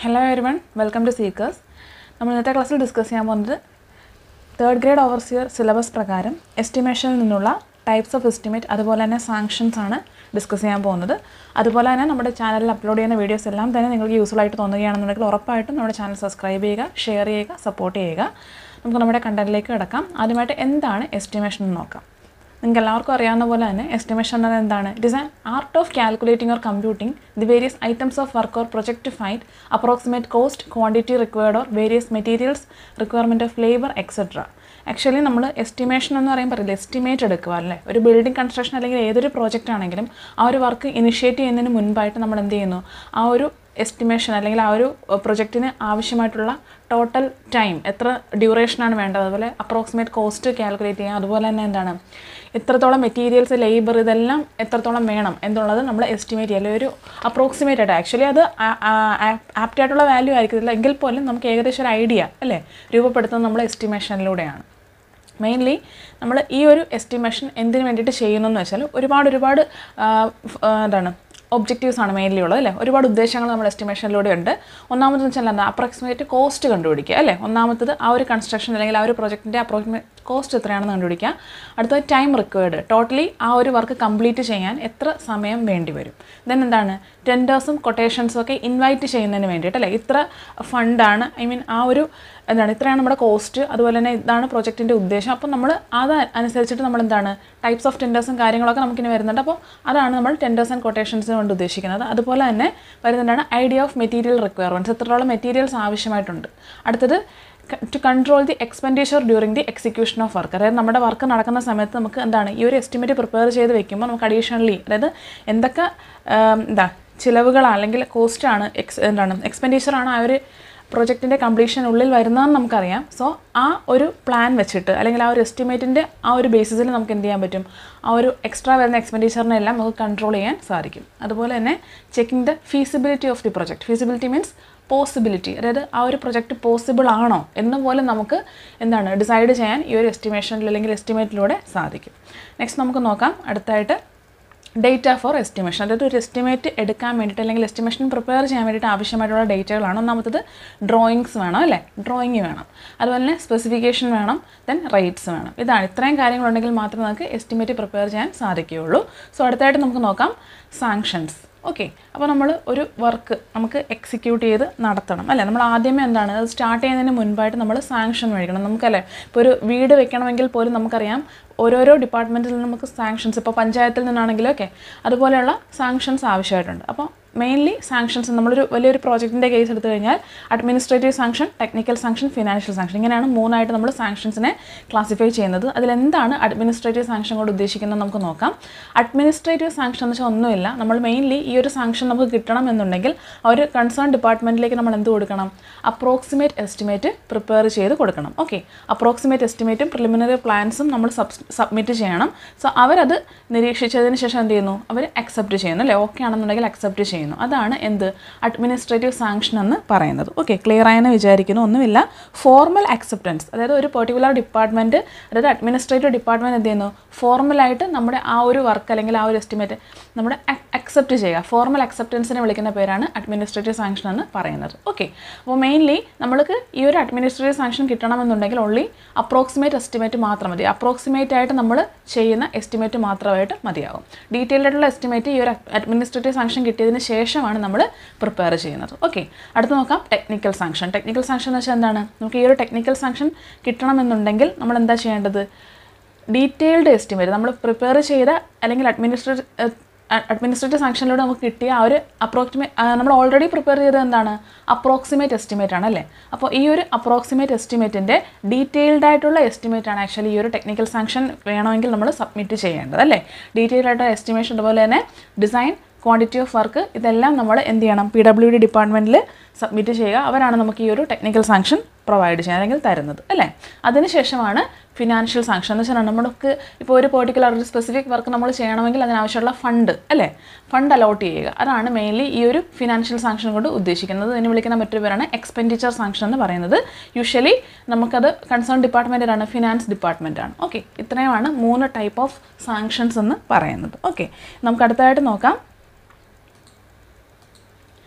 Hello everyone welcome to seekers നമ്മൾ ഇന്നത്തെ ക്ലാസ്സിൽ ഡിസ്കസ് ചെയ്യാൻ പോകുന്നത് തേർഡ് ഗ്രേഡ് ഓവർസിയർ സിലബസ് പ്രകാരം എസ്റ്റിമേഷനിൽ നിന്നുള്ള ടൈപ്സ് ഓഫ് എസ്റ്റിമേറ്റ് അതുപോലെ തന്നെ സാങ്ഷൻസ് ആണ് ഡിസ്കസ് ചെയ്യാൻ പോകുന്നത് അതുപോലെ തന്നെ നമ്മുടെ ചാനലിൽ അപ്ലോഡ് ചെയ്യുന്ന വീഡിയോസ് എല്ലാം തന്നെ നിങ്ങൾക്ക് യൂസ്ഫുൾ ആയിട്ട് തോന്നുകയാണെന്നുണ്ടെങ്കിൽ ഉറപ്പായിട്ടും നമ്മുടെ ചാനൽ സബ്സ്ക്രൈബ് ചെയ്യുക ഷെയർ ചെയ്യുക സപ്പോർട്ട് ചെയ്യുക നമുക്ക് നമ്മുടെ കണ്ടന്റിലേക്ക് കിടക്കാം ആദ്യമായിട്ട് എന്താണ് എസ്റ്റിമേഷൻ എന്ന് നോക്കാം നിങ്ങൾക്ക് എല്ലാവർക്കും അറിയാവുന്ന പോലെ തന്നെ എസ്റ്റിമേഷൻ എന്നത് എന്താണ് it is an art of calculating or computing the various items of work or project to find approximate cost quantity required or various materials requirement of labour etcetera actually നമ്മൾ എസ്റ്റിമേഷൻ എന്ന് പറയുമ്പോൾ പറയില്ല estimate എടുക്കുക അല്ലേ ഒരു building construction അല്ലെങ്കിൽ ഏതൊരു project ആണെങ്കിലും ആ ഒരു വർക്ക് ഇനിഷ്യേറ്റ് ചെയ്യുന്നതിന് മുൻപായിട്ട് നമ്മൾ എന്ത് ചെയ്യുന്നു ആ ഒരു എസ്റ്റിമേഷൻ അല്ലെങ്കിൽ ആ ഒരു പ്രൊജക്റ്റിന് ആവശ്യമായിട്ടുള്ള ടോട്ടൽ ടൈം എത്ര ഡ്യൂറേഷനാണ് വേണ്ടത് അതുപോലെ അപ്രോക്സിമേറ്റ് കോസ്റ്റ് കാൽക്കുലേറ്റ് ചെയ്യുക അതുപോലെ തന്നെ എന്താണ് എത്രത്തോളം മെറ്റീരിയൽസ് ലേബർ ഇതെല്ലാം എത്രത്തോളം വേണം എന്നുള്ളത് നമ്മൾ എസ്റ്റിമേറ്റ് ചെയ്യുക അല്ലെങ്കിൽ ഒരു അപ്രോക്സിമേറ്റ് ആയിട്ട് ആക്ച്വലി അത് ആപ്റ്റ് ആയിട്ടുള്ള വാല്യൂ ആയിരിക്കത്തില്ല എങ്കിൽ പോലും നമുക്ക് ഏകദേശം ഒരു ഐഡിയ അല്ലേ രൂപപ്പെടുത്തുന്നത് നമ്മൾ എസ്റ്റിമേഷനിലൂടെയാണ് മെയിൻലി നമ്മൾ ഈ ഒരു എസ്റ്റിമേഷൻ എന്തിനു വേണ്ടിയിട്ട് ചെയ്യുന്നു എന്ന് വെച്ചാൽ ഒരുപാട് ഒരുപാട് ആ, ഫ്- ആ, എന്താണ് ഒബ്ജക്റ്റീവ്സ് ആണ് മെയിൻലി ഉള്ളത് അല്ലേ ഒരുപാട് ഉദ്ദേശങ്ങൾ നമ്മൾ എസ്റ്റിമേഷനിലൂടെ ഉണ്ട് ഒന്നാമതെന്ന് വെച്ചാൽ എന്താ അപ്രോക്സിമേറ്റ് കോസ്റ്റ് കണ്ടുപിടിക്കുക അല്ലേ ഒന്നാമത്തത് ആ ഒരു കൺസ്ട്രക്ഷൻ അല്ലെങ്കിൽ ആ ഒരു പ്രൊജക്റ്റിൻ്റെ അപ്രോക്സിമേറ്റ് കോസ്റ്റ് എത്രയാണെന്ന് കണ്ടുപിടിക്കുക അടുത്തത് ടൈം റിക്വയർഡ് ടോട്ടലി ആ ഒരു വർക്ക് കംപ്ലീറ്റ് ചെയ്യാൻ എത്ര സമയം വേണ്ടി വരും ദെൻ എന്താണ് ടെൻഡേഴ്സും കൊട്ടേഷൻസും ഒക്കെ ഇൻവൈറ്റ് ചെയ്യുന്നതിന് വേണ്ടിയിട്ട് അല്ലേ ഇത്ര ഫണ്ടാണ് ഐ മീൻ ആ ഒരു എന്താണ് ഇത്രയാണ് നമ്മുടെ കോസ്റ്റ് അതുപോലെ തന്നെ ഇതാണ് പ്രൊജക്റ്റിൻ്റെ ഉദ്ദേശം അപ്പോൾ നമ്മൾ അത് അനുസരിച്ചിട്ട് നമ്മൾ എന്താണ് ടൈപ്സ് ഓഫ് ടെൻഡേഴ്സും കാര്യങ്ങളൊക്കെ നമുക്കിനി വരുന്നുണ്ട് അപ്പോൾ അതാണ് നമ്മൾ ടെൻഡേഴ്സ് ആൻഡ് കൊട്ടേഷൻസ് കൊണ്ട് ഉദ്ദേശിക്കുന്നത് അതുപോലെ തന്നെ വരുന്നുണ്ടാണ് ഐഡിയ ഓഫ് മെറ്റീരിയൽ റിക്വയർമെൻറ്റ്സ് എത്രത്തോളം മെറ്റീരിയൽസ് ആവശ്യമായിട്ടുണ്ട് അടുത്തത് to control the expenditure during the execution of work അതായത് നമ്മുടെ വർക്ക് നടക്കുന്ന സമയത്ത് നമുക്ക് എന്താണ് ഈ ഒരു എസ്റ്റിമേറ്റ് പ്രിപ്പയർ ചെയ്ത് വെക്കുമ്പോൾ നമുക്ക് അഡീഷണലി അതായത് എന്തൊക്കെ ആം, എന്താ ചിലവുകളാണ് അല്ലെങ്കിൽ കോസ്റ്റാണ് എക്സ് എന്താണ് എക്സ്പെൻഡിച്ചറാണ് ആ ഒരു പ്രൊജക്റ്റിൻ്റെ കംപ്ലീഷനുള്ളിൽ വരുന്നതെന്ന് നമുക്കറിയാം സോ ആ ഒരു പ്ലാൻ വെച്ചിട്ട് അല്ലെങ്കിൽ ആ ഒരു എസ്റ്റിമേറ്റിൻ്റെ ആ ഒരു ബേസിസിൽ നമുക്ക് എന്ത് ചെയ്യാൻ പറ്റും ആ ഒരു എക്സ്ട്രാ വരുന്ന എക്സ്പെൻഡിച്ചറിനെ എല്ലാം നമുക്ക് കൺട്രോൾ ചെയ്യാൻ സാധിക്കും അതുപോലെ തന്നെ checking the feasibility of the project feasibility means possibility അതായത് ആ ഒരു പ്രൊജക്റ്റ് പോസിബിൾ ആണോ എന്ന് പോലും നമുക്ക് എന്താണ് ഡിസൈഡ് ചെയ്യാൻ ഈ ഒരു എസ്റ്റിമേഷനിൽ അല്ലെങ്കിൽ എസ്റ്റിമേറ്റിലൂടെ സാധിക്കും നെക്സ്റ്റ് നമുക്ക് നോക്കാം അടുത്തായിട്ട് ഡേറ്റ ഫോർ എസ്റ്റിമേഷൻ അതായത് ഒരു എസ്റ്റിമേറ്റ് എടുക്കാൻ വേണ്ടിയിട്ട് അല്ലെങ്കിൽ എസ്റ്റിമേഷൻ പ്രിപ്പയർ ചെയ്യാൻ വേണ്ടിയിട്ട് ആവശ്യമായിട്ടുള്ള ഡേറ്റകളാണ് ഒന്നാമത്തത് ഡ്രോയിങ്സ് വേണം അല്ലേ ഡ്രോയിങ് വേണം അതുപോലെ തന്നെ സ്പെസിഫിക്കേഷൻ വേണം ദെൻ റേറ്റ്സ് വേണം ഇതാണ് ഇത്രയും കാര്യങ്ങളുണ്ടെങ്കിൽ മാത്രമേ നമുക്ക് എസ്റ്റിമേറ്റ് പ്രിപ്പയർ ചെയ്യാൻ സാധിക്കുകയുള്ളൂ സോ അടുത്തായിട്ട് നമുക്ക് നോക്കാം സാങ്ഷൻസ് ഓക്കെ അപ്പോൾ നമ്മൾ ഒരു വർക്ക് നമുക്ക് എക്സിക്യൂട്ട് ചെയ്ത് നടത്തണം അല്ലേ നമ്മൾ ആദ്യമേ എന്താണ് അത് സ്റ്റാർട്ട് ചെയ്യുന്നതിന് മുൻപായിട്ട് നമ്മൾ സാങ്ഷൻ മേടിക്കണം നമുക്കല്ലേ ഇപ്പോൾ ഒരു വീട് വെക്കണമെങ്കിൽ പോലും നമുക്കറിയാം ഓരോരോ ഡിപ്പാർട്ട്മെൻറ്റിൽ നിന്ന് നമുക്ക് സാങ്ഷൻസ് ഇപ്പോൾ പഞ്ചായത്തിൽ നിന്നാണെങ്കിലും ഒക്കെ അതുപോലെയുള്ള സാങ്ഷൻസ് ആവശ്യമായിട്ടുണ്ട് അപ്പോൾ മെയിൻലി സാങ്ഷൻസ് നമ്മളൊരു വലിയൊരു പ്രോജക്റ്റിൻ്റെ കേസ് എടുത്തു കഴിഞ്ഞാൽ administrative sanction technical sanction financial sanction ഇങ്ങനെയാണ് മൂന്നായിട്ട് നമ്മൾ സാങ്ഷൻസിനെ ക്ലാസിഫൈ ചെയ്യുന്നത് അതിലെന്താണ് അഡ്മിനിസ്ട്രേറ്റീവ് സാങ്ഷൻ കൊണ്ട് ഉദ്ദേശിക്കുന്നത് നമുക്ക് നോക്കാം അഡ്മിനിസ്ട്രേറ്റീവ് സാങ്ഷൻ എന്ന് വെച്ചാൽ ഒന്നുമില്ല നമ്മൾ മെയിൻലി ഈ ഒരു സാങ്ഷൻ നമുക്ക് കിട്ടണം എന്നുണ്ടെങ്കിൽ ആ ഒരു കൺസേൺ ഡിപ്പാർട്ട്മെൻറ്റിലേക്ക് നമ്മൾ എന്ത് കൊടുക്കണം അപ്രോക്സിമേറ്റ് എസ്റ്റിമേറ്റ് പ്രിപ്പയർ ചെയ്ത് കൊടുക്കണം ഓക്കെ അപ്രോക്സിമേറ്റ് എസ്റ്റിമേറ്റും പ്രിലിമിനറി പ്ലാൻസും നമ്മൾ സബ്മിറ്റ് ചെയ്യണം സോ അവരത് നിരീക്ഷിച്ചതിന് ശേഷം എന്ത് ചെയ്യുന്നു അവർ അക്സെപ്റ്റ് ചെയ്യുന്നു അല്ലേ ഓക്കെ ആണെന്നുണ്ടെങ്കിൽ അക്സെപ്റ്റ് ചെയ്യുന്നു അതാണ് എന്ത് അഡ്മിനിസ്ട്രേറ്റീവ് സാങ്ഷൻ എന്ന് പറയുന്നത് ഓക്കെ ക്ലിയർ ആയെന്ന് വിചാരിക്കുന്നു ഒന്നുമില്ല ഫോർമൽ അക്സെപ്റ്റൻസ് അതായത് ഒരു പെർട്ടിക്കുലർ ഡിപ്പാർട്ട്മെൻറ്റ് അതായത് അഡ്മിനിസ്ട്രേറ്റീവ് ഡിപ്പാർട്ട്മെൻറ്റ് എന്ത് ചെയ്യുന്നു ഫോർമലായിട്ട് നമ്മുടെ ആ ഒരു വർക്ക് അല്ലെങ്കിൽ ആ ഒരു എസ്റ്റിമേറ്റ് നമ്മുടെ അക്സെപ്റ്റ് ചെയ്യുക ഫോർമൽ അക്സെപ്റ്റൻസിനെ വിളിക്കുന്ന പേരാണ് അഡ്മിനിസ്ട്രേറ്റീവ് സാങ്ഷൻ എന്ന് പറയുന്നത് ഓക്കെ അപ്പോൾ മെയിൻലി നമ്മൾക്ക് ഈ ഒരു അഡ്മിനിസ്ട്രേറ്റീവ് സാങ്ഷൻ കിട്ടണമെന്നുണ്ടെങ്കിൽ ഓൺലി അപ്രോക്സിമേറ്റ് എസ്റ്റിമേറ്റ് മാത്രം മതി അപ്രോക്സിമേറ്റ് ആയിട്ട് നമ്മൾ ചെയ്യുന്ന എസ്റ്റിമേറ്റ് മാത്രമായിട്ട് മതിയാകും ഡീറ്റെയിൽഡ് ആയിട്ടുള്ള എസ്റ്റിമേറ്റ് ഈ ഒരു അഡ്മിനിസ്ട്രേറ്റീവ് സാങ്ഷൻ കിട്ടിയതിന് ശേഷമാണ് നമ്മൾ പ്രിപ്പയർ ചെയ്യുന്നത് ഓക്കെ അടുത്ത് നോക്കാം ടെക്നിക്കൽ സാങ്ഷൻ ടെക്നിക്കൽ സാങ്ഷൻ എന്ന് വെച്ചാൽ എന്താണ് നമുക്ക് ഈ ഒരു ടെക്നിക്കൽ സാങ്ഷൻ കിട്ടണമെന്നുണ്ടെങ്കിൽ നമ്മൾ എന്താ ചെയ്യേണ്ടത് ഡീറ്റെയിൽഡ് എസ്റ്റിമേറ്റ് നമ്മൾ പ്രിപ്പയർ ചെയ്ത അല്ലെങ്കിൽ അഡ്മിനിസ്ട്രേറ്റ് അഡ്മിനിസ്ട്രേറ്റീവ് സാങ്ഷനിലൂടെ നമുക്ക് കിട്ടിയ ആ ഒരു അപ്രോക്സിമേറ്റ് നമ്മൾ ഓൾറെഡി പ്രിപ്പയർ ചെയ്തത് എന്താണ് അപ്രോക്സിമേറ്റ് എസ്റ്റിമേറ്റ് ആണ് അല്ലേ അപ്പോൾ ഈ ഒരു അപ്രോക്സിമേറ്റ് എസ്റ്റിമേറ്റിൻ്റെ ഡീറ്റെയിൽഡ് ആയിട്ടുള്ള എസ്റ്റിമേറ്റ് ആണ് ആക്ച്വലി ഈ ഒരു ടെക്നിക്കൽ സാങ്ഷൻ വേണമെങ്കിൽ നമ്മൾ സബ്മിറ്റ് ചെയ്യേണ്ടത് അല്ലേ ഡീറ്റെയിൽഡ് ആയിട്ടുള്ള എസ്റ്റിമേഷൻ അതുപോലെ തന്നെ ഡിസൈൻ ക്വാണ്ടിറ്റി ഓഫ് വർക്ക് ഇതെല്ലാം നമ്മൾ എന്ത് ചെയ്യണം പി ഡബ്ല്യു ഡി ഡിപ്പാർട്ട്മെൻറ്റിൽ സബ്മിറ്റ് ചെയ്യുക അവരാണ് നമുക്ക് ഈ ഒരു ടെക്നിക്കൽ സാങ്ഷൻ പ്രൊവൈഡ് ചെയ്യാൻ അല്ലെങ്കിൽ തരുന്നത് അല്ലേ അതിനുശേഷമാണ് ഫിനാൻഷ്യൽ സാങ്ഷൻ എന്ന് വെച്ചാൽ നമുക്ക് ഇപ്പോൾ ഒരു പെർട്ടിക്കുലർ ഒരു സ്പെസിഫിക് വർക്ക് നമ്മൾ ചെയ്യണമെങ്കിൽ അതിനാവശ്യമുള്ള ഫണ്ട് അല്ലേ ഫണ്ട് അലോട്ട് ചെയ്യുക അതാണ് മെയിൻലി ഈ ഒരു ഫിനാൻഷ്യൽ സാങ്ഷൻ കൊണ്ട് ഉദ്ദേശിക്കുന്നത് ഇതിനെ വിളിക്കുന്ന മറ്റൊരു പേരാണ് എക്സ്പെൻഡിച്ചർ സാങ്ഷൻ എന്ന് പറയുന്നത് യൂഷ്വലി നമുക്കത് കൺസേൺ ഡിപ്പാർട്ട്മെൻറ്റിലാണ് ഫിനാൻസ് ഡിപ്പാർട്ട്മെൻറ്റാണ് ഓക്കെ ഇത്രയുമാണ് മൂന്ന് ടൈപ്പ് ഓഫ് സാങ്ഷൻസ് എന്ന് പറയുന്നത് ഓക്കെ നമുക്ക് അടുത്തതായിട്ട് നോക്കാം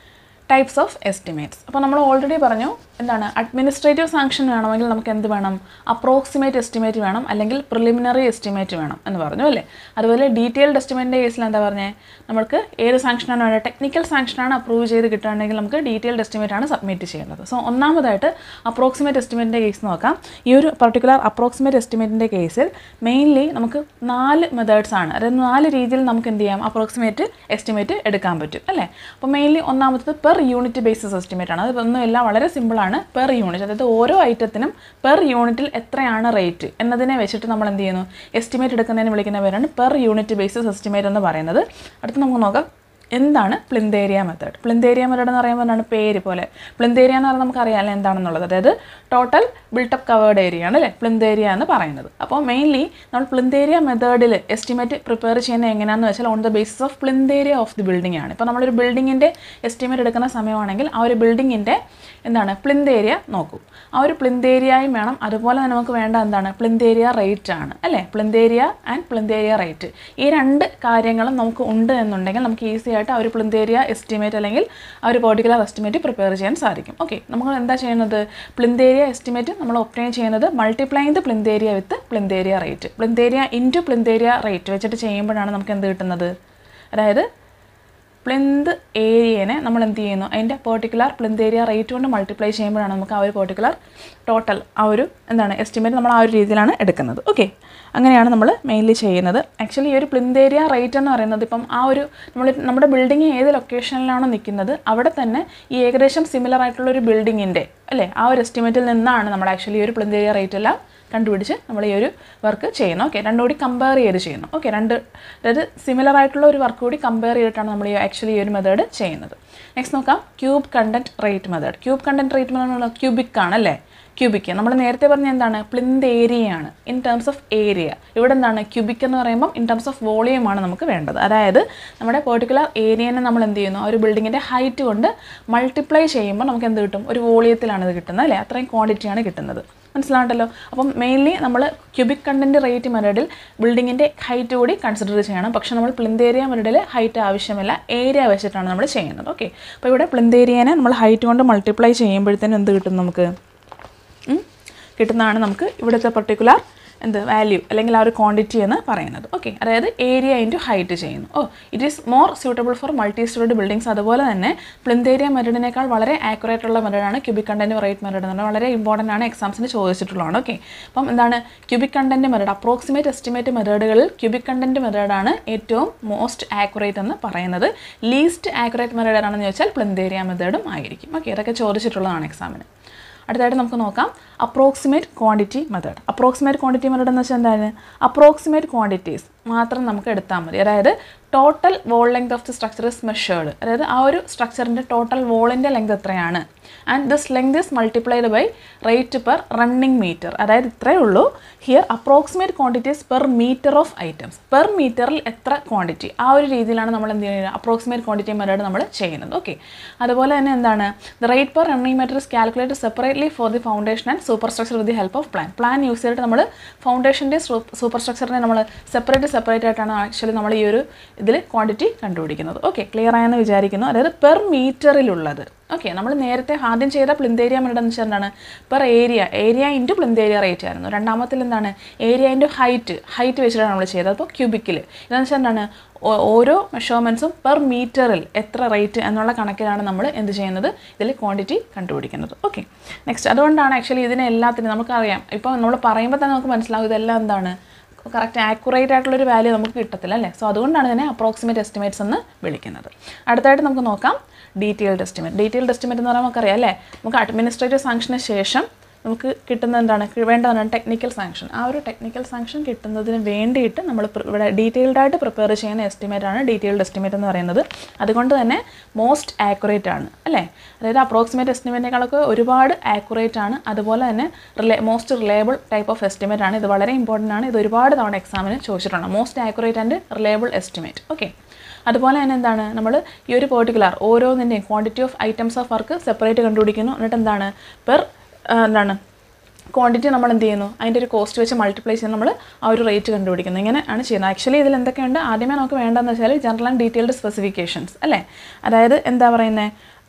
ടൈപ്സ് ഓഫ് എസ്റ്റിമേറ്റ്സ് അപ്പോൾ നമ്മൾ ഓൾറെഡി പറഞ്ഞു എന്താണ് അഡ്മിനിസ്ട്രേറ്റീവ് സാങ്ഷൻ വേണമെങ്കിൽ നമുക്ക് എന്ത് വേണം അപ്രോക്സിമേറ്റ് എസ്റ്റിമേറ്റ് വേണം അല്ലെങ്കിൽ പ്രിലിമിനറി എസ്റ്റിമേറ്റ് വേണം എന്ന് പറഞ്ഞു അല്ലേ അതുപോലെ ഡീറ്റെയിൽഡ് എസ്റ്റിമേറ്റിൻ്റെ കേസിൽ എന്താ പറഞ്ഞത് നമുക്ക് ഏത് സാങ്ഷനാണ് വേണ്ടത് ടെക്നിക്കൽ സാങ്ഷനാണ് അപ്രൂവ് ചെയ്ത് കിട്ടുകയാണെങ്കിൽ നമുക്ക് ഡീറ്റെയിൽഡ് എസ്റ്റിമേറ്റ് ആണ് സബ്മിറ്റ് ചെയ്യേണ്ടത് സോ ഒന്നാമതായിട്ട് അപ്രോക്സിമേറ്റ് എസ്റ്റിമേറ്റിൻ്റെ കേസ് നോക്കാം ഈ ഒരു പർട്ടിക്കുലർ അപ്രോക്സിമേറ്റ് എസ്റ്റിമേറ്റിൻ്റെ കേസിൽ മെയിൻലി നമുക്ക് നാല് മെത്തേഡ്സ് ആണ് അതായത് നാല് രീതിയിൽ നമുക്ക് എന്ത് ചെയ്യാം അപ്രോക്സിമേറ്റ് എസ്റ്റിമേറ്റ് എടുക്കാൻ പറ്റും അല്ലേ അപ്പോൾ മെയിൻലി ഒന്നാമത്തത് പെർ യൂണിറ്റ് ബേസിസ് എസ്റ്റിമേറ്റ് ആണ് അത് ഒന്നുമില്ല വളരെ സിമ്പിളാണ് പെർ യൂണിറ്റ് അതായത് ഓരോ ഐറ്റത്തിനും പെർ യൂണിറ്റിൽ എത്രയാണ് റേറ്റ് എന്നതിനെ വെച്ചിട്ട് നമ്മൾ എന്ത് ചെയ്യുന്നു എസ്റ്റിമേറ്റ് എടുക്കുന്നതിന് വിളിക്കുന്ന പേരാണ് പെർ യൂണിറ്റ് ബേസിസ് എസ്റ്റിമേറ്റ് എന്ന് പറയുന്നത് അടുത്ത് നമുക്ക് നോക്കാം എന്താണ് പ്ലിന്തേരിയ മെത്തേഡ് പ്ലിന്തേരിയ മെത്തേഡ് എന്ന് പറയുമ്പോൾ എന്താണ് പേര് പോലെ പ്ലിന്തേരിയ എന്ന് പറഞ്ഞാൽ നമുക്കറിയാമല്ലോ എന്താണെന്നുള്ളത് അതായത് ടോട്ടൽ ബിൽട്ടപ്പ് കവേർഡ് ഏരിയ ആണ് അല്ലേ പ്ലിന്തേരിയ എന്ന് പറയുന്നത് അപ്പോൾ മെയിൻലി നമ്മൾ പ്ലിന്തേരിയ മെത്തേഡിൽ എസ്റ്റിമേറ്റ് പ്രിപ്പയർ ചെയ്യുന്നത് എങ്ങനെയാണെന്ന് വെച്ചാൽ on the basis of plinth area of the building ആണ് ഇപ്പോൾ നമ്മളൊരു ബിൽഡിങ്ങിൻ്റെ എസ്റ്റിമേറ്റ് എടുക്കുന്ന സമയമാണെങ്കിൽ ആ ഒരു ബിൽഡിങ്ങിൻ്റെ എന്താണ് പ്ലിന്ത് ഏരിയ നോക്കും ആ ഒരു പ്ലിന്ത് ഏരിയയും വേണം അതുപോലെ തന്നെ നമുക്ക് വേണ്ട എന്താണ് പ്ലിന്ത് ഏരിയ റേറ്റ് ആണ് അല്ലേ plinth area and plinth area rate ഈ രണ്ട് കാര്യങ്ങളും നമുക്ക് ഉണ്ട് എന്നുണ്ടെങ്കിൽ നമുക്ക് ഈസി ആയിട്ട് ആ ഒരു പ്ലിന്ത് ഏരിയ എസ്റ്റിമേറ്റ് അല്ലെങ്കിൽ ആ ഒരു പെർട്ടിക്കുലർ എസ്റ്റിമേറ്റ് പ്രിപ്പയർ ചെയ്യാൻ സാധിക്കും ഓക്കെ നമ്മൾ എന്താ ചെയ്യുന്നത് പ്ലിന്ത് ഏരിയ എസ്റ്റിമേറ്റ് നമ്മൾ ഒപ്റ്റൈൻ ചെയ്യുന്നത് multiply the plinth area with plinth area rate plinth area into plinth area rate വെച്ചിട്ട് ചെയ്യുമ്പോഴാണ് നമുക്ക് എന്ത് കിട്ടുന്നത് അതായത് പ്ലിന്ത് ഏരിയനെ നമ്മൾ എന്ത് ചെയ്യുന്നു അതിൻ്റെ പെർട്ടിക്കുലർ പ്ലിന്ത് ഏരിയ റേറ്റ് കൊണ്ട് മൾട്ടിപ്ലൈ ചെയ്യുമ്പോഴാണ് നമുക്ക് ആ ഒരു പെർട്ടിക്കുലർ ടോട്ടൽ ആ ഒരു എന്താണ് എസ്റ്റിമേറ്റ് നമ്മൾ ആ ഒരു രീതിയിലാണ് എടുക്കുന്നത് ഓക്കെ അങ്ങനെയാണ് നമ്മൾ മെയിൻലി ചെയ്യുന്നത് ആക്ച്വലി ഈ ഒരു പ്ലിന്ത് ഏരിയ റേറ്റ് എന്ന് പറയുന്നത് ഇപ്പം ആ ഒരു നമ്മൾ നമ്മുടെ ബിൽഡിംഗ് ഏത് ലൊക്കേഷനിലാണോ നിൽക്കുന്നത് അവിടെ തന്നെ ഈ ഏകദേശം സിമിലർ ആയിട്ടുള്ള ഒരു ബിൽഡിങ്ങിൻ്റെ അല്ലേ ആ ഒരു എസ്റ്റിമേറ്റിൽ നിന്നാണ് നമ്മൾ ആക്ച്വലി ഈ ഒരു പ്ലിന്ത് ഏരിയ റേറ്റ് എല്ലാം കണ്ടുപിടിച്ച് നമ്മൾ ഈ ഒരു വർക്ക് ചെയ്യുന്നു ഓക്കെ രണ്ടും കൂടി കമ്പയർ ചെയ്ത് ചെയ്യുന്നു ഓക്കെ രണ്ട് അതായത് സിമിലർ ആയിട്ടുള്ള ഒരു വർക്ക് കൂടി കമ്പയർ ചെയ്തിട്ടാണ് നമ്മൾ ഈ ആക്ച്വലി ഈ ഒരു മെത്തേഡ് ചെയ്യുന്നത് നെക്സ്റ്റ് നോക്കാം cube content rate method cube content rate method cubic ആണല്ലേ ക്യൂബിക് നമ്മൾ നേരത്തെ പറഞ്ഞ എന്താണ് പ്ലിന്ത് ഏരിയയാണ് ഇൻ ടേംസ് ഓഫ് ഏരിയ ഇവിടെ എന്താണ് ക്യൂബിക് എന്ന് പറയുമ്പം ഇൻ ടേംസ് ഓഫ് വോളിയമാണ് നമുക്ക് വേണ്ടത് അതായത് നമ്മുടെ പെർട്ടിക്കുലർ ഏരിയനെ നമ്മൾ എന്ത് ചെയ്യുന്നു ആ ഒരു ബിൽഡിങ്ങിൻ്റെ ഹൈറ്റ് കൊണ്ട് മൾട്ടിപ്ലൈ ചെയ്യുമ്പോൾ നമുക്ക് എന്ത് കിട്ടും ഒരു വോളിയത്തിലാണ് ഇത് കിട്ടുന്നത് അല്ലേ അത്രയും ക്വാണ്ടിറ്റിയാണ് കിട്ടുന്നത് മനസ്സിലാണ്ടല്ലോ അപ്പം മെയിൻലി നമ്മൾ ക്യൂബിക് കണ്ടൻറ്റ് റേറ്റ് മെത്തേഡിൽ ബിൽഡിങ്ങിൻ്റെ ഹൈറ്റ് കൂടി കൺസിഡർ ചെയ്യണം പക്ഷേ നമ്മൾ പ്ലിന്ത് ഏരിയ മെത്തേഡിൽ ഹൈറ്റ് ആവശ്യമില്ല ഏരിയ വെച്ചിട്ടാണ് നമ്മൾ ചെയ്യുന്നത് ഓക്കെ അപ്പോൾ ഇവിടെ പ്ലിന്ത് ഏരിയനെ നമ്മൾ ഹൈറ്റ് കൊണ്ട് മൾട്ടിപ്ലൈ ചെയ്യുമ്പോഴത്തേനും എന്ത് കിട്ടും നമുക്ക് ഉം? കിട്ടുന്നതാണ് നമുക്ക് ഇവിടുത്തെ പർട്ടിക്കുലർ എന്ത് വാല്യൂ അല്ലെങ്കിൽ ആ ഒരു ക്വാണ്ടിറ്റി എന്ന് പറയുന്നത് ഓക്കെ അതായത് ഏരിയ ഇൻറ്റു ഹൈറ്റ് ചെയ്യുന്നു oh it is more suitable for multi storey buildings അതുപോലെ തന്നെ പ്ലിന്ത് ഏരിയ മെത്തഡിനേക്കാൾ വളരെ ആക്യുറേറ്റ് ഉള്ള മെത്തഡാണ് ക്യൂബിക് കണ്ടന്റ് റേറ്റ് മെത്തഡ് എന്ന് പറഞ്ഞാൽ വളരെ ഇമ്പോർട്ടൻ്റ് ആണ് എക്സാംസിന് ചോദിച്ചിട്ടുള്ളതാണ് ഓക്കെ അപ്പം എന്താണ് cubic content method approximate estimate മെത്തേഡുകളിൽ ക്യൂബിക് കണ്ടന്റ് മെത്തേഡാണ് ഏറ്റവും മോസ്റ്റ് ആക്യുറേറ്റ് എന്ന് പറയുന്നത് ലീസ്റ്റ് ആക്യുറേറ്റ് മെത്തേഡ് ആണെന്ന് ചോദിച്ചാൽ പ്ലിന്ത് ഏരിയ മെത്തേഡും ആയിരിക്കും ഓക്കെ ഇതൊക്കെ ചോദിച്ചിട്ടുള്ളതാണ് എക്സാമിന് അടുത്തായിട്ട് നമുക്ക് നോക്കാം approximate quantity method approximate quantity method എന്ന് വെച്ചാൽ എന്താണ് അപ്രോക്സിമേറ്റ് ക്വാണ്ടിറ്റീസ് മാത്രം നമുക്ക് എടുത്താൽ മതി അതായത് total wall length of the structure is measured അതായത് ആ ഒരു സ്ട്രക്ചറിൻ്റെ ടോട്ടൽ വോളിൻ്റെ ലെങ്ത് എത്രയാണ് and this length is multiplied by rate per running metre അതായത് ഇത്രയേ ഉള്ളൂ here approximate quantities per metre of items per മീറ്ററിൽ എത്ര ക്വാണ്ടിറ്റി ആ ഒരു രീതിയിലാണ് നമ്മൾ എന്ത് ചെയ്യുന്നത് അപ്രോക്സിമേറ്റ് ക്വാണ്ടിറ്റി മെത്തേഡ് നമ്മൾ ചെയ്യുന്നത് ഓക്കെ അതുപോലെ തന്നെ എന്താണ് the rate per running metre is calculate separately for the foundation and superstructure with the help of plan plan use ചെയ്തിട്ട് നമ്മൾ ഫൗണ്ടേഷൻ്റെ സൂപ്പർ സ്ട്രക്ചറിനെ നമ്മൾ സെപ്പറേറ്റ് സെപ്പറേറ്റ് ആയിട്ടാണ് ആക്ച്വലി നമ്മൾ ഈ ഒരു ഇതിൽ ക്വാണ്ടിറ്റി കണ്ടുപിടിക്കുന്നത് ഓക്കെ ക്ലിയർ ആയെന്ന് വിചാരിക്കുന്നു അതായത് പെർ മീറ്ററിലുള്ളത് ഓക്കെ നമ്മൾ നേരത്തെ ആദ്യം ചെയ്ത പ്ലിന്ത് ഏരിയ മെത്തേഡ് എന്ന് വെച്ചാൽ എന്താണ് per area area into plinth area rate ആയിരുന്നു രണ്ടാമത്തിൽ എന്താണ് ഏരിയ ഇൻറ്റു ഹൈറ്റ് ഹൈറ്റ് വെച്ചിട്ടാണ് നമ്മൾ ചെയ്തത് അപ്പോൾ ക്യൂബിക്കിൽ ഇതെന്ന് വെച്ചാൽ എന്താണ് ഓ- ഓരോ മെഷർമെൻറ്റ്സും പെർ മീറ്ററിൽ എത്ര റേറ്റ് എന്നുള്ള കണക്കിലാണ് നമ്മൾ എന്ത് ചെയ്യുന്നത് ഇതിൽ ക്വാണ്ടിറ്റി കണ്ടുപിടിക്കുന്നത് ഓക്കെ നെക്സ്റ്റ് അതുകൊണ്ടാണ് ആക്ച്വലി ഇതിനെ എല്ലാത്തിനും നമുക്കറിയാം ഇപ്പോൾ നമ്മൾ പറയുമ്പോൾ തന്നെ നമുക്ക് മനസ്സിലാവും ഇതെല്ലാം എന്താണ് കറക്റ്റ് ആക്യുറേറ്റ് ആയിട്ടുള്ളൊരു വാല്യൂ നമുക്ക് കിട്ടത്തില്ല അല്ലേ സോ അതുകൊണ്ടാണ് ഇതിനെ അപ്രോക്സിമേറ്റ് എസ്റ്റിമേറ്റ്സ് എന്ന് വിളിക്കുന്നത് അടുത്തായിട്ട് നമുക്ക് നോക്കാം ഡീറ്റെയിൽഡ് എസ്റ്റിമേറ്റ് ഡീറ്റെയിൽഡ് എസ്റ്റിമേറ്റ് എന്ന് പറയുമ്പോൾ നമുക്കറിയാം അല്ലേ നമുക്ക് അഡ്മിനിസ്ട്രേറ്റീവ് സാങ്ഷന് ശേഷം നമുക്ക് കിട്ടുന്ന എന്താണ് കി- വേണ്ടതാണ് ടെക്നിക്കൽ സാങ്ഷൻ ആ ഒരു ടെക്നിക്കൽ സാങ്ഷൻ കിട്ടുന്നതിന് വേണ്ടിയിട്ട് നമ്മൾ പ്ര- ഇവിടെ ഡീറ്റെയിൽഡ് ആയിട്ട് പ്രിപ്പയർ ചെയ്യുന്ന എസ്റ്റിമേറ്റ് ആണ് ഡീറ്റെയിൽഡ് എസ്റ്റിമേറ്റ് എന്ന് പറയുന്നത് അതുകൊണ്ട് തന്നെ മോസ്റ്റ് ആക്യുറേറ്റ് ആണ് അല്ലേ അതായത് അപ്രോക്സിമേറ്റ് എസ്റ്റിമേറ്റിനേക്കാളൊക്കെ ഒരുപാട് ആക്യുറേറ്റ് ആണ് അതുപോലെ തന്നെ relay most reliable type of estimate ആണ് ഇത് വളരെ ഇമ്പോർട്ടൻ്റ് ആണ് ഇത് ഒരുപാട് തവണ എക്സാമിന് ചോദിച്ചിട്ടുണ്ട് most accurate and reliable estimate okay അതുപോലെ തന്നെ എന്താണ് നമ്മൾ ഈ ഒരു പെർട്ടിക്കുലർ ഓരോന്നിൻ്റെയും quantity of items of work separate കണ്ടുപിടിക്കുന്നു എന്നിട്ട് എന്താണ് പെർ എന്താണ് ക്വാണ്ടിറ്റി നമ്മൾ എന്ത് ചെയ്യുന്നു അതിൻ്റെ ഒരു കോസ്റ്റ് വെച്ച് മൾട്ടിപ്ലൈ ചെയ്ത് നമ്മൾ ആ ഒരു റേറ്റ് കണ്ടുപിടിക്കുന്നു ഇങ്ങനെ ആണ് ചെയ്യുന്നത് ആക്ച്വലി ഇതിൽ എന്തൊക്കെയുണ്ട് ആദ്യമേ നമുക്ക് വേണ്ടതെന്ന് വെച്ചാൽ ജനറൽ ആൻഡ് ഡീറ്റെയിൽഡ് സ്പെസിഫിക്കേഷൻസ് അല്ലേ അതായത് എന്താ പറയുന്നത്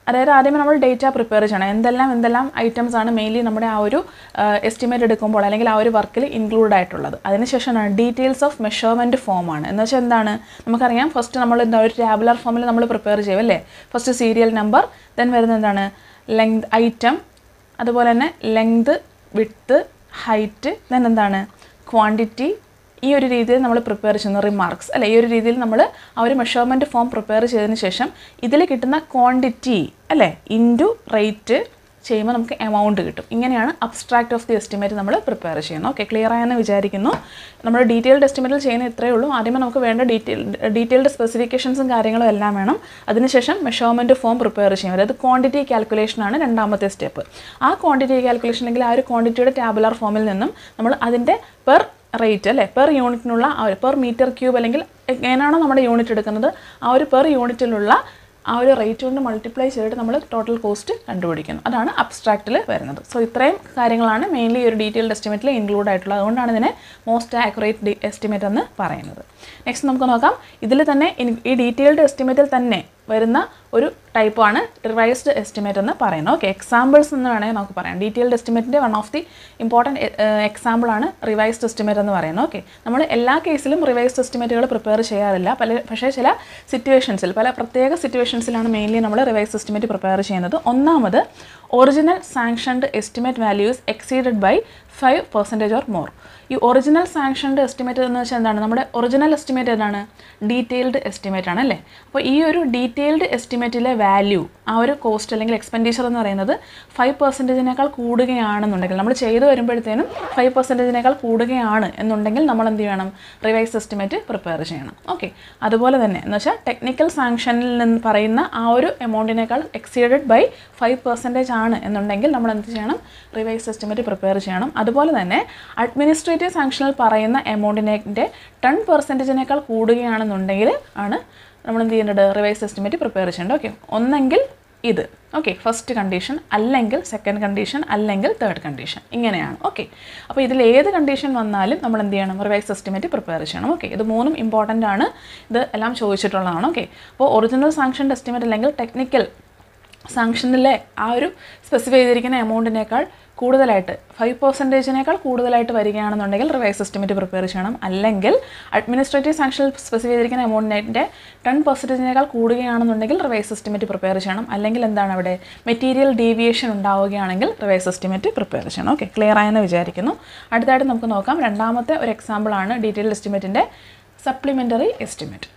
അതായത് ആദ്യമേ നമ്മൾ ഡേറ്റ പ്രിപ്പയർ ചെയ്യണം എന്തെല്ലാം എന്തെല്ലാം ഐറ്റംസ് ആണ് മെയിൻലി നമ്മുടെ ആ ഒരു എസ്റ്റിമേറ്റ് എടുക്കുമ്പോൾ അല്ലെങ്കിൽ ആ ഒരു വർക്കിൽ ഇൻക്ലൂഡ് ആയിട്ടുള്ളത് അതിനുശേഷമാണ് ഡീറ്റെയിൽസ് ഓഫ് മെഷർമെൻറ്റ് ഫോമാണ് എന്ന് വെച്ചാൽ എന്താണ് നമുക്കറിയാം ഫസ്റ്റ് നമ്മൾ എന്താ ഒരു ടാബുലർ ഫോമിൽ നമ്മൾ പ്രിപ്പയർ ചെയ്യും അല്ലേ ഫസ്റ്റ് സീരിയൽ നമ്പർ ദെൻ വരുന്നത് എന്താണ് ലെങ്ത് ഐറ്റം അതുപോലെ തന്നെ ലെങ്ത് വിട്ത്ത് ഹൈറ്റ് ദെൻ എന്താണ് ക്വാണ്ടിറ്റി ഈ ഒരു രീതിയിൽ നമ്മൾ പ്രിപ്പയർ ചെയ്യുന്ന റിമാർക്സ് അല്ലെ ഈ ഒരു രീതിയിൽ നമ്മൾ ആ ഒരു മെഷർമെൻറ്റ് ഫോം പ്രിപ്പയർ ചെയ്തതിന് ശേഷം ഇതിൽ കിട്ടുന്ന ക്വാണ്ടിറ്റി അല്ലേ ഇൻറ്റു റേറ്റ് ചെയ്യുമ്പോൾ നമുക്ക് എമൗണ്ട് കിട്ടും ഇങ്ങനെയാണ് അബ്സ്ട്രാക്ട് ഓഫ് ദി എസ്റ്റിമേറ്റ് നമ്മൾ പ്രിപ്പയർ ചെയ്യുന്നത് ഓക്കെ ക്ലിയർ ആയെന്ന് വിചാരിക്കുന്നു നമ്മൾ ഡീറ്റെയിൽഡ് എസ്റ്റിമേറ്റിൽ ചെയ്യുന്ന ഇത്രയേ ഉള്ളൂ ആദ്യമേ നമുക്ക് വേണ്ട ഡീറ്റെയിൽ ഡീറ്റെയിൽഡ് സ്പെസിഫിക്കേഷൻസും കാര്യങ്ങളും എല്ലാം വേണം അതിനുശേഷം മെഷർമെൻറ്റ് ഫോം പ്രിപ്പയർ ചെയ്യും അതായത് ക്വാണ്ടിറ്റി കാൽക്കുലേഷനാണ് രണ്ടാമത്തെ സ്റ്റെപ്പ് ആ ക്വാണ്ടിറ്റി കാൽക്കുലേഷൻ അല്ലെങ്കിൽ ആ ഒരു ക്വാണ്ടിറ്റിയുടെ ടാബുലർ ഫോമിൽ നിന്നും നമ്മൾ അതിൻ്റെ പെർ റേറ്റ് അല്ലേ പെർ യൂണിറ്റിനുള്ള ആ ഒരു പെർ മീറ്റർ ക്യൂബ് അല്ലെങ്കിൽ എങ്ങനെയാണോ നമ്മുടെ യൂണിറ്റ് എടുക്കുന്നത് ആ ഒരു പെർ യൂണിറ്റിലുള്ള ആ ഒരു റേറ്റ് കൊണ്ട് മൾട്ടിപ്ലൈ ചെയ്തിട്ട് നമ്മൾ ടോട്ടൽ കോസ്റ്റ് കണ്ടുപിടിക്കുന്നു അതാണ് അബ്സ്ട്രാക്റ്റിൽ വരുന്നത് സോ ഇത്രയും കാര്യങ്ങളാണ് മെയിൻലി ഒരു ഡീറ്റെയിൽഡ് എസ്റ്റിമേറ്റിൽ ഇൻക്ലൂഡ് ആയിട്ടുള്ളത് അതുകൊണ്ടാണ് ഇതിനെ മോസ്റ്റ് ആക്യുറേറ്റ് എസ്റ്റിമേറ്റ് എന്ന് പറയുന്നത് നെക്സ്റ്റ് നമുക്ക് നോക്കാം ഇതിൽ തന്നെ ഇൻ- ഈ ഡീറ്റെയിൽഡ് എസ്റ്റിമേറ്റിൽ തന്നെ വരുന്ന ഒരു ടൈപ്പാണ് റിവൈസ്ഡ് എസ്റ്റിമേറ്റ് എന്ന് പറയുന്നത് ഓക്കെ എക്സാമ്പിൾസ് എന്ന് വേണമെങ്കിൽ നമുക്ക് പറയാം ഡീറ്റെയിൽഡ് എസ്റ്റിമേറ്റിൻ്റെ one of the important example ആണ് റിവൈസ്ഡ് എസ്റ്റിമേറ്റ് എന്ന് പറയുന്നത് ഓക്കെ നമ്മൾ എല്ലാ കേസിലും റിവൈസ്ഡ് എസ്റ്റിമേറ്റുകൾ പ്രിപ്പയർ ചെയ്യാറില്ല പല പക്ഷേ ചില സിറ്റുവേഷൻസിൽ പല പ്രത്യേക സിറ്റുവേഷൻസിലാണ് മെയിൻലി നമ്മൾ റിവൈസ് എസ്റ്റിമേറ്റ് പ്രിപ്പയർ ചെയ്യുന്നത് ഒന്നാമത് original sanctioned estimate values exceeded by five percentage or more ഈ ഒറിജിനൽ സാങ്ഷൻഡ് എസ്റ്റിമേറ്റ് എന്ന് വെച്ചാൽ എന്താണ് നമ്മുടെ ഒറിജിനൽ എസ്റ്റിമേറ്റ് ഏതാണ് ഡീറ്റെയിൽഡ് എസ്റ്റിമേറ്റ് ആണ് അല്ലേ അപ്പോൾ ഈ ഒരു ഡീറ്റെയിൽഡ് എസ്റ്റിമേറ്റിലെ വാല്യൂ ആ ഒരു കോസ്റ്റ് അല്ലെങ്കിൽ എക്സ്പെൻഡിച്ചർ എന്ന് പറയുന്നത് ഫൈവ് പെർസെൻറ്റേജിനേക്കാൾ കൂടുകയാണെന്നുണ്ടെങ്കിൽ നമ്മൾ ചെയ്തു വരുമ്പോഴത്തേനും ഫൈവ് പെർസെൻറ്റേജിനേക്കാൾ കൂടുകയാണ് എന്നുണ്ടെങ്കിൽ നമ്മൾ എന്ത് ചെയ്യണം റിവൈസ് എസ്റ്റിമേറ്റ് പ്രിപ്പയർ ചെയ്യണം ഓക്കെ അതുപോലെ തന്നെ എന്ന് വെച്ചാൽ ടെക്നിക്കൽ സാങ്ഷനിൽ നിന്ന് പറയുന്ന ആ ഒരു എമൗണ്ടിനേക്കാൾ എക്സീഡഡ് ബൈ ഫൈവ് പെർസെൻറ്റേജ് ആണ് എന്നുണ്ടെങ്കിൽ നമ്മൾ എന്ത് ചെയ്യണം റിവൈസ് എസ്റ്റിമേറ്റ് പ്രിപ്പയർ ചെയ്യണം അതുപോലെ തന്നെ അഡ്മിനിസ്ട്രേറ്റീവ് സാങ്ഷനിൽ പറയുന്ന എമൗണ്ടിൻ്റെ ടെൻ പെർസെൻറ്റേജിനേക്കാൾ കൂടുകയാണെന്നുണ്ടെങ്കിൽ ആണ് നമ്മൾ എന്ത് ചെയ്യേണ്ടത് റിവൈസ് എസ്റ്റിമേറ്റ് പ്രിപ്പയർ ചെയ്യേണ്ടത് ഓക്കെ ഒന്നെങ്കിൽ ഇത് ഓക്കെ ഫസ്റ്റ് കണ്ടീഷൻ അല്ലെങ്കിൽ സെക്കൻഡ് കണ്ടീഷൻ അല്ലെങ്കിൽ തേർഡ് കണ്ടീഷൻ ഇങ്ങനെയാണ് ഓക്കെ അപ്പോൾ ഇതിൽ ഏത് കണ്ടീഷൻ വന്നാലും നമ്മൾ എന്ത് ചെയ്യണം റിവൈസ് എസ്റ്റിമേറ്റ് പ്രിപ്പയർ ചെയ്യണം ഓക്കെ ഇത് മൂന്നും ഇമ്പോർട്ടൻ്റ് ആണ് ഇത് എല്ലാം ചോദിച്ചിട്ടുള്ളതാണ് ഓക്കെ അപ്പോൾ ഒറിജിനൽ സാങ്ഷൻ എസ്റ്റിമേറ്റ് അല്ലെങ്കിൽ ടെക്നിക്കൽ സാങ്ഷനിലെ ആ ഒരു സ്പെസിഫൈ ചെയ്തിരിക്കുന്ന എമൗണ്ടിനേക്കാൾ കൂടുതലായിട്ട് ഫൈവ് പെർസെൻറ്റേജിനേക്കാൾ കൂടുതലായിട്ട് വരികയാണെന്നുണ്ടെങ്കിൽ റിവൈസ് എസ്റ്റിമേറ്റ് പ്രിപ്പയർ ചെയ്യണം അല്ലെങ്കിൽ അഡ്മിനിസ്ട്രേറ്റീവ് സാങ്ഷനിൽ സ്പെസിഫൈ ചെയ്തിരിക്കുന്ന എമൗണ്ടിൻ്റെ ടെൻ പെർസെൻറ്റേജിനേക്കാൾ കൂടുകയാണെന്നുണ്ടെങ്കിൽ റിവൈസ് എസ്റ്റിമേറ്റ് പ്രിപ്പയർ ചെയ്യണം അല്ലെങ്കിൽ എന്താണ് അവിടെ മെറ്റീരിയൽ ഡീവിയേഷൻ ഉണ്ടാവുകയാണെങ്കിൽ റിവൈസ് എസ്റ്റിമേറ്റ് പ്രിപ്പയർ ചെയ്യണം ഓക്കെ ക്ലിയർ ആയെന്ന് വിചാരിക്കുന്നു അടുത്തായിട്ട് നമുക്ക് നോക്കാം രണ്ടാമത്തെ ഒരു എക്സാമ്പിളാണ് ഡീറ്റെയിൽ എസ്റ്റിമേറ്റിൻ്റെ സപ്ലിമെൻ്ററി എസ്റ്റിമേറ്റ്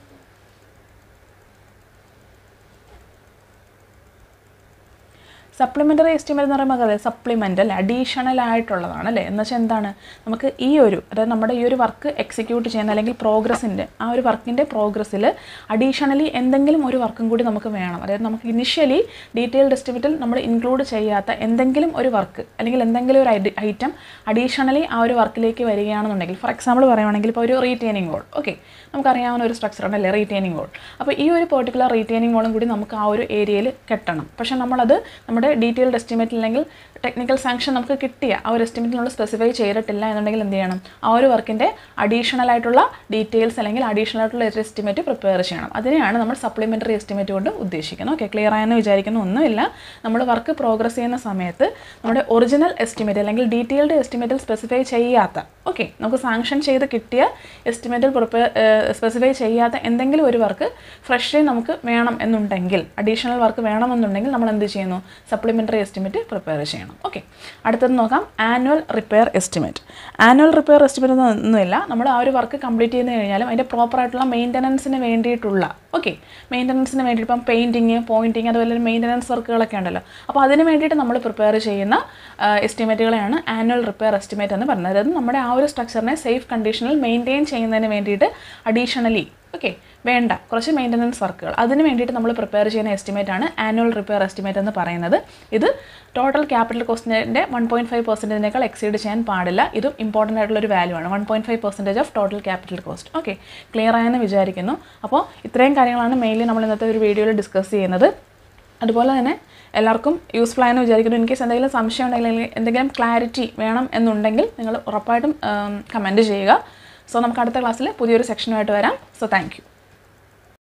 സപ്ലിമെൻ്ററി എസ്റ്റിമേറ്റ് എന്ന് പറയുമ്പോൾ അതെ സപ്ലിമെൻ്റ് അല്ലേ അഡീഷണൽ ആയിട്ടുള്ളതാണ് അല്ലേ എന്ന് വെച്ചാൽ എന്താണ് നമുക്ക് ഈ ഒരു അതായത് നമ്മുടെ ഈ ഒരു വർക്ക് എക്സിക്യൂട്ട് ചെയ്യുന്ന അല്ലെങ്കിൽ പ്രോഗ്രസ്സിൻ്റെ ആ ഒരു വർക്കിൻ്റെ പ്രോഗ്രസ്സിൽ അഡീഷണലി എന്തെങ്കിലും ഒരു വർക്കും കൂടി നമുക്ക് വേണം അതായത് നമുക്ക് ഇനിഷ്യലി ഡീറ്റെയിൽഡ് എസ്റ്റിമേറ്റിൽ നമ്മൾ ഇൻക്ലൂഡ് ചെയ്യാത്ത എന്തെങ്കിലും ഒരു വർക്ക് അല്ലെങ്കിൽ എന്തെങ്കിലും ഒരു ഐറ്റം അഡീഷണലി ആ ഒരു വർക്കിലേക്ക് വരികയാണെന്നുണ്ടെങ്കിൽ ഫോർ എക്സാമ്പിൾ പറയുവാണെങ്കിൽ ഇപ്പോൾ ഒരു റീറ്റെയിനിങ് വോൾ ഓക്കെ നമുക്കറിയാവുന്ന ഒരു സ്ട്രക്ചർ ഉണ്ടല്ലേ റീറ്റെയിനിങ് വോൾ അപ്പോൾ ഈ ഒരു പെർട്ടിക്കുലർ റീറ്റെയിനിങ് വോളും കൂടി നമുക്ക് ആ ഒരു ഏരിയയിൽ കെട്ടണം പക്ഷേ നമ്മളത് നമ്മുടെ ഡീറ്റെയിൽഡ് എസ്റ്റിമേറ്റ് അല്ലെങ്കിൽ ടെക്നിക്കൽ സാങ്ഷൻ നമുക്ക് കിട്ടിയ ആ ഒരു എസ്റ്റിമേറ്റിൽ നമ്മൾ സ്പെസിഫൈ ചെയ്തിട്ടില്ല എന്നുണ്ടെങ്കിൽ എന്ത് ചെയ്യണം ആ ഒരു വർക്കിൻ്റെ അഡീഷണൽ ആയിട്ടുള്ള ഡീറ്റെയിൽസ് അല്ലെങ്കിൽ അഡീഷണൽ ആയിട്ടുള്ള ഒരു എസ്റ്റിമേറ്റ് പ്രിപ്പയർ ചെയ്യണം അതിനെയാണ് നമ്മൾ സപ്ലിമെൻ്ററി എസ്റ്റിമേറ്റ് കൊണ്ട് ഉദ്ദേശിക്കുന്നത് ഓക്കെ ക്ലിയർ ആയെന്ന് വിചാരിക്കുന്നു ഒന്നുമില്ല നമ്മൾ വർക്ക് പ്രോഗ്രസ് ചെയ്യുന്ന സമയത്ത് നമ്മുടെ ഒറിജിനൽ എസ്റ്റിമേറ്റ് അല്ലെങ്കിൽ ഡീറ്റെയിൽഡ് എസ്റ്റിമേറ്റിൽ സ്പെസിഫൈ ചെയ്യാത്ത ഓക്കെ നമുക്ക് സാങ്ഷൻ ചെയ്ത് കിട്ടിയ എസ്റ്റിമേറ്റിൽ പ്രിപ്പയർ സ്പെസിഫൈ ചെയ്യാത്ത എന്തെങ്കിലും ഒരു വർക്ക് ഫ്രഷ്ലി നമുക്ക് വേണം എന്നുണ്ടെങ്കിൽ അഡീഷണൽ വർക്ക് വേണമെന്നുണ്ടെങ്കിൽ നമ്മൾ എന്ത് ചെയ്യുന്നു സപ്ലിമെൻ്ററി എസ്റ്റിമേറ്റ് പ്രിപ്പയർ ചെയ്യണം ഓക്കെ അടുത്തത് നോക്കാം annual repair estimate annual repair estimate ഒന്നുമില്ല നമ്മൾ ആ ഒരു വർക്ക് കംപ്ലീറ്റ് ചെയ്ത് കഴിഞ്ഞാലും അതിൻ്റെ പ്രോപ്പറായിട്ടുള്ള മെയിൻ്റനൻസിന് വേണ്ടിയിട്ടുള്ള ഓക്കെ മെയിൻ്റനൻസിന് വേണ്ടി ഇപ്പം പെയിൻറ്റിങ് പോയിൻറ്റിങ് അതുപോലെ മെയിൻ്റനൻസ് വർക്കുകളൊക്കെ ഉണ്ടല്ലോ അപ്പോൾ അതിന് വേണ്ടിയിട്ട് നമ്മൾ പ്രിപ്പയർ ചെയ്യുന്ന എസ്റ്റിമേറ്റുകളെയാണ് ആനുവൽ റിപ്പയർ എസ്റ്റിമേറ്റ് എന്ന് പറയുന്നത് അതായത് നമ്മുടെ ആ ഒരു സ്ട്രക്ചറിനെ സേഫ് കണ്ടീഷനിൽ മെയിൻറ്റെയിൻ ചെയ്യുന്നതിന് വേണ്ടിയിട്ട് അഡീഷണലി ഓക്കെ വേണ്ട കുറച്ച് മെയിൻ്റനൻസ് വർക്കുകൾ അതിന് വേണ്ടിയിട്ട് നമ്മൾ പ്രിപ്പയർ ചെയ്യുന്ന എസ്റ്റിമേറ്റ് ആണ് ആനുവൽ റിപ്പയർ എസ്റ്റിമേറ്റ് എന്ന് പറയുന്നത് ഇത് ടോട്ടൽ ക്യാപിറ്റൽ കോസ്റ്റിൻ്റെ വൺ പോയിൻറ്റ് ഫൈവ് പെർസെൻറ്റേജിനേക്കാൾ എക്സീഡ് ചെയ്യാൻ പാടില്ല ഇതും ഇമ്പോർട്ടൻ്റ് ആയിട്ടുള്ള ഒരു വാല്യൂ ആണ് one point five percentage of total capital cost okay clear ആയെന്ന് വിചാരിക്കുന്നു അപ്പോൾ ഇത്രയും കാര്യങ്ങളാണ് മെയിൻലി നമ്മൾ ഇന്നത്തെ ഒരു വീഡിയോയിൽ ഡിസ്കസ് ചെയ്യുന്നത് അതുപോലെ തന്നെ എല്ലാവർക്കും യൂസ്ഫുൾ ആയെന്ന് വിചാരിക്കുന്നു ഇൻ കേസ് എന്തെങ്കിലും സംശയം ഉണ്ടെങ്കിൽ അല്ലെങ്കിൽ എന്തെങ്കിലും ക്ലാരിറ്റി വേണം എന്നുണ്ടെങ്കിൽ നിങ്ങൾ ഉറപ്പായിട്ടും കമൻറ്റ് ചെയ്യുക സോ നമുക്ക് അടുത്ത ക്ലാസ്സിൽ പുതിയൊരു സെക്ഷനുമായിട്ട് വരാം സോ താങ്ക് യു